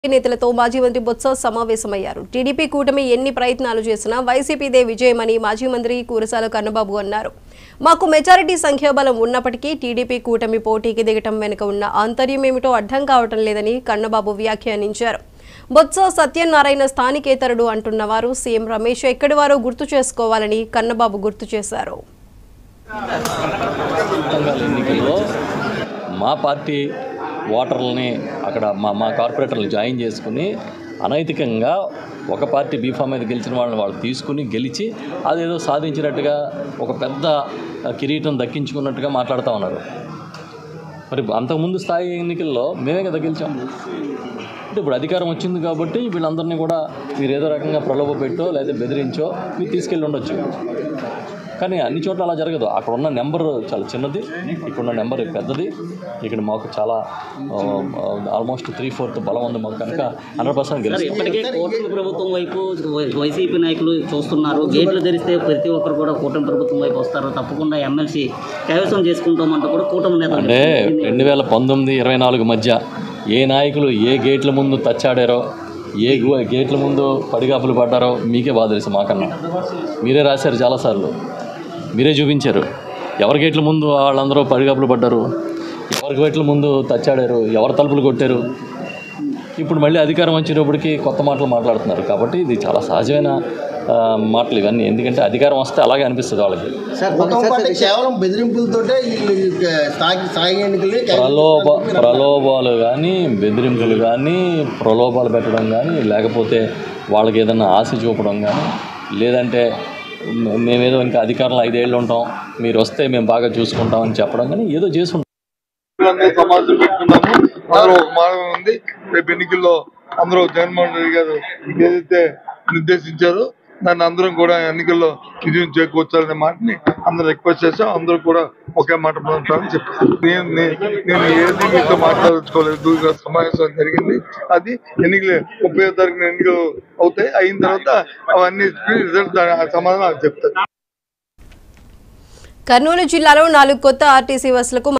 నేతలతో మాజీ మంత్రి బొత్స సమావేశమయ్యారు టీడీపీ కూటమి ఎన్ని ప్రయత్నాలు చేసినా వైసీపీదే విజయమని మాజీ మంత్రి కూరసాల కన్నబాబు అన్నారు మాకు మెజారిటీ సంఖ్యాబలం ఉన్నప్పటికీ టీడీపీ కూటమి పోటీకి దిగటం వెనుక ఉన్న ఆంతర్యం ఏమిటో అర్థం కావటం లేదని కన్నబాబు వ్యాఖ్యానించారు బొత్స సత్యనారాయణ స్థానికేతరుడు అంటున్న వారు సీఎం రమేష్ ఎక్కడి వారో గుర్తు చేసుకోవాలని కన్నబాబు గుర్తు చేశారు సంఘాల ఎన్నికల్లో మా పార్టీ ఓటర్లని అక్కడ మా మా కార్పొరేటర్లు జాయిన్ చేసుకుని అనైతికంగా ఒక పార్టీ బీఫామ్ మీద గెలిచిన వాళ్ళని వాళ్ళు తీసుకుని గెలిచి అదేదో సాధించినట్టుగా ఒక పెద్ద కిరీటం దక్కించుకున్నట్టుగా మాట్లాడుతూ ఉన్నారు మరి అంతకుముందు స్థాయి ఎన్నికల్లో మేమే కదా గెలిచాం అంటే ఇప్పుడు అధికారం వచ్చింది కాబట్టి వీళ్ళందరినీ కూడా మీరు ఏదో రకంగా ప్రలోభ పెట్టో లేదా బెదిరించో మీరు తీసుకెళ్ళి ఉండొచ్చు కానీ అన్ని చోట్ల అలా జరగదు అక్కడ ఉన్న నెంబర్ చాలా చిన్నది ఇక్కడ ఉన్న నెంబర్ పెద్దది ఇక్కడ మాకు చాలా ఆల్మోస్ట్ త్రీ ఫోర్త్ బలం ఉంది మాకు కనుక హండ్రెడ్ పర్సెంట్ సార్ గెలుస్తాం ఇప్పటికే కూటమి ప్రభుత్వం వైపు వై- వైసీపీ నాయకులు చూస్తున్నారు గేట్లు తెరిస్తే ప్రతి ఒక్కరు కూడా కూటమి ప్రభుత్వం వైపు వస్తారు తప్పకుండా ఎమ్మెల్సీ కైవసం చేసుకుంటామంటూ కూడా కూటమి నేతలు అంటే రెండు వేల పంతొమ్మిది ఇరవై నాలుగు మధ్య ఏ నాయకులు ఏ గేట్ల ముందు తచ్చాడారో ఏ గు- గేట్ల ముందు పడిగాపులు పడ్డారో మీకే బాధ తెలుసు మాకన్నా మీరే రాశారు చాలాసార్లు మీరే చూపించారు ఎవరి గేట్ల ముందు వాళ్ళందరూ పడిగాపులు పడ్డారు ఎవరి గేట్ల ముందు తచ్చాడారు ఎవరు తలుపులు కొట్టారు ఇప్పుడు మళ్ళీ అధికారం వచ్చినప్పటికీ కొత్త మాటలు మాట్లాడుతున్నారు కాబట్టి ఇది చాలా సహజమైన ఆ, మాటలు ఇవన్నీ ఎందుకంటే అధికారం వస్తే అలాగే అనిపిస్తుంది వాళ్ళకి సార్ మొత్తం పాటు కేవలం బెదిరింపులతోటే వీళ్ళు ఈ స్థాయి స్థాయి ఎన్నికల్ని ప్రలోభ ప్రలోభాలు కానీ బెదిరింపులు కానీ ప్రలోభాలు పెట్టడం కానీ లేకపోతే వాళ్ళకి ఏదైనా ఆశ చూపడం కానీ లేదంటే మ- మేమేదో ఇంకా అధికారంలో ఐదేళ్ళు ఉంటాం మీరు వస్తే మేము బాగా చూసుకుంటాం అని చెప్పడం కానీ ఏదో చేసి ఉంటాం. అందరూ సమాజం పెట్టుకున్నాము అందరూ ఒక మార్గం ఉంది రేపు ఎన్నికల్లో అందరూ జగన్మోహన్ రెడ్డి గారు ఏదైతే నిర్దేశించారో దాన్ని అందరం కూడా ఎన్నికల్లో విజయం చేకూర్చాలనే మాటని అందరూ రిక్వెస్ట్ చేశాం అందరూ కూడా ఒకే మాట మాట్లాడాలని చెప్పారు నేను నే- నేను ఏది మీతో మాట్లాడుకోలేదు దూరంగా సమావేశం జరిగింది అది ఎన్నికలు ముప్పై తారీఖున ఎన్నికలు అవుతాయి అయిన తర్వాత అవన్నీ రిజల్ట్ సమాధానం నాకు చెప్తారు కర్నూలు జిల్లాలో నాలుగు కొత్త ఆర్టీసీ బస్సులకు